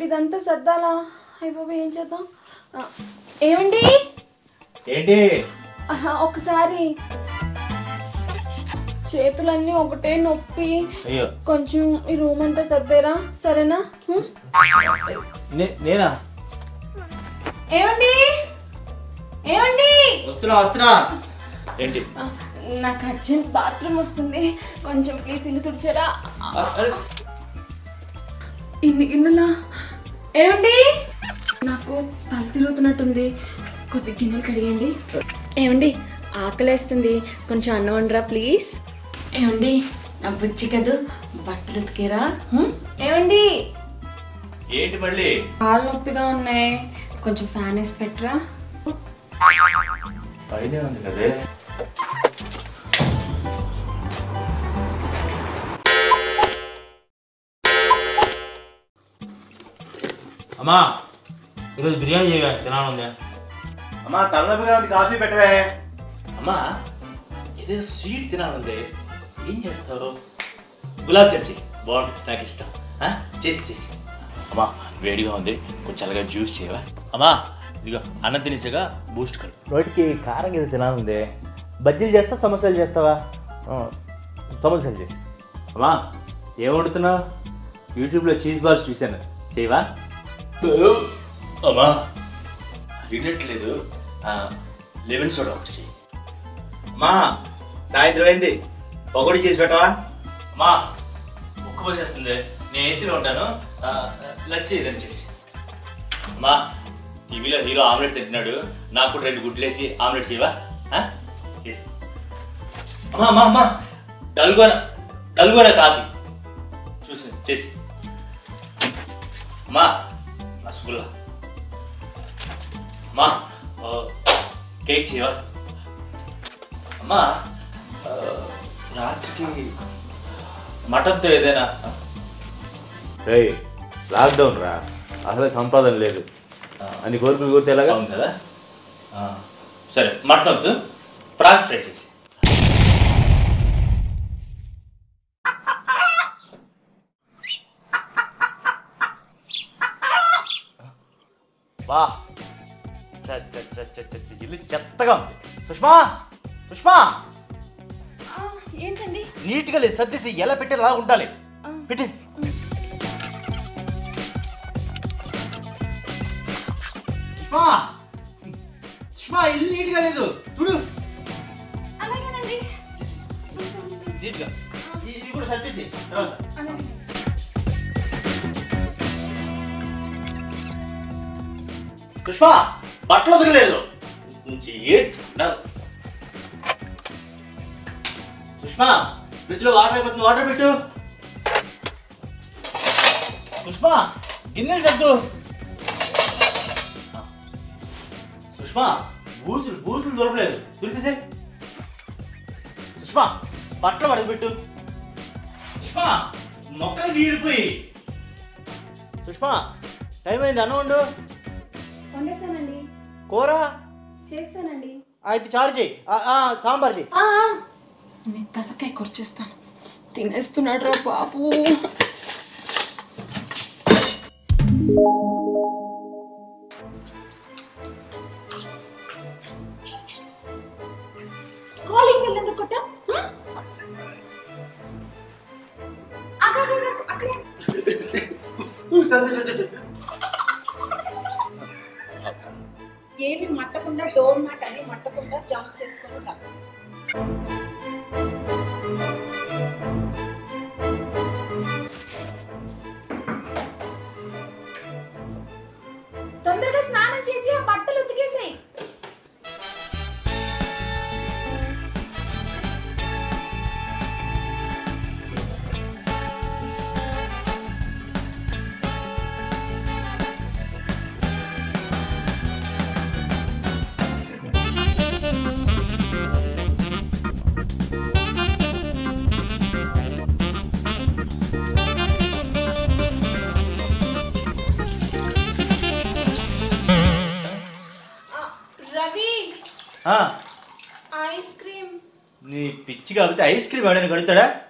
ఇదంతా సర్దాలా అయిపోయి ఏం చేద్దాం ఆ, ఏమండి ఏంటి ఆహా, ఒకసారి చేతులన్నీ ఒకటే నొప్పి అయ్యో కొంచెం ఈ రూమ్ అంతా సర్దేరా సరేనా హ్మ్? నే- నేనా ఏమండి ఏమండి వస్తున్నా వస్తున్నా ఏంటి ఆ, నాకు అర్జెంట్ బాత్రూమ్ వస్తుంది కొంచెం ప్లీజ్ ఇల్లు తుడిచారా ఆ, అరే, ఇన్ని గిన్నెలా ఏమండి నాకు తల తిరుగుతున్నట్టుంది కొద్ది గిన్నెలు కడిగండి ఏమండి ఆకలేస్తుంది కొంచెం అన్నం వండరా ప్లీజ్ ఏమండి నా బుజ్జి కదూ బట్టలు ఉతికేరా హ్మ్? ఏమండి ఏంటి మళ్ళీ కాళ్ళు నొప్పిగా ఉన్నాయి కొంచెం ఫ్యాన్ వేసి పెట్టరా పైన ఉంది కదే అమ్మా ఈరోజు బిర్యానీ చేయగా తినాలంది అమ్మా తలనొప్పిగా ఉంది కాఫీ పెట్టవే అమ్మా ఏదో స్వీట్ తినాలంది ఏం చేస్తారు గులాబ్ జామ్ చేయి బాగుంటుంది నాకు ఇష్టం ఆ? చేసి చేసి అమ్మా వేడిగా ఉంది కొంచెం అలాగే జ్యూస్ చేయవా అమ్మా ఇదిగో అన్నం తినేసాగా బూస్ట్ కలు నోటికి కారం ఏదో తినాలంది బజ్జీలు చేస్తా సమోసాలు చేస్తావా ఆ, సమోసాలు చేసి అమ్మా ఏం వండుతున్నావు యూట్యూబ్లో చీజ్ బాల్స్ చూశాను చేయవా అమ్మా అడిగినట్లేదు లెమన్ సోడా ఒకటి చెయ్యి అమ్మా సాయంత్రం అయింది పకోడీ చేసి పెట్టవా అమ్మా ఉక్కు పోసేస్తుంది నేను ఏసీలో ఉంటాను ఆ, లస్సీ ఏదైనా చేసి అమ్మా టీవీలో హీరో ఆమ్లెట్ తింటున్నాడు నాకు కూడా రెండు గుడ్లు వేసి ఆమ్లెట్ చేయవా ఆ? చేసి. అమ్మా అమ్మా అమ్మా డల్గోన డల్గోన కాఫీ చూసి చేసి అమ్మా రసగుల్లా అమ్మా ఆ, కేక్ చేయవా అమ్మా ఆ, రాత్రికి మటన్తో ఏదైనా రేయ్ లాక్డౌన్ రా అసలే సంపాదన లేదు అన్ని కోరికలు కోరితే ఎలాగా అవును కదా ఆ, సరే మటన్ వద్దు ప్రాన్స్ ఫ్రై చేసి వా చ, చ, చ, చ, చ, చ, ఇల్లు చెత్తగా ఉంది సుష్మా సుష్మా ఏంటండి నీట్గా లేదు సర్దేసి ఎలా పెట్టేలా ఉండాలి పెట్టేసి సుష్మా సుష్మా ఇల్లు నీట్గా లేదు చూడు అలాగేనండి నీట్గా ఈ- ఇది కూడా సర్దేసి తర్వాత అలాగే పుష్ప బట్టలు వదలలేదు సుష్మా ఫ్రిడ్జ్ లో వాటర్ అయిపోతుంది వాటర్ పెట్టు సుష్మా గిన్నెలు సర్దు సుష్మా బూసులు బూసులు దొరకలేదు దులిపేసే సుష్మా బట్టలు వడకు పెట్టు సుష్మా మొక్కలు నీడిపోయి సుష్మా టైం అయింది అన్నం వండు వండేసానండి కూర చేస్తానండి అయితే చారు చేయి ఆ, ఆ, సాంబార్ చేయి ఆ, ఆ. నేను తలకాయ కూర్చేస్తాను తినేస్తున్నాడు రా బాబు కాలింగ్ బెల్ ఎందుకు కొట్టావ్? ఆ? ఆగు, ఆగు, ఆగు, అక్కడే ఏమి మట్టకుండా డోర్ మ్యాట్ అని మట్టకుండా జంప్ చేసుకుని రా తొందరగా స్నానం చేసి ఆ బట్టలు ఉతికేసేయ్ ఆ, రవి ఆ, ఐస్ క్రీమ్ నీ పిచ్చి కాబట్టి ఐస్ క్రీమ్ ఎవడైనా కడుగుతాడా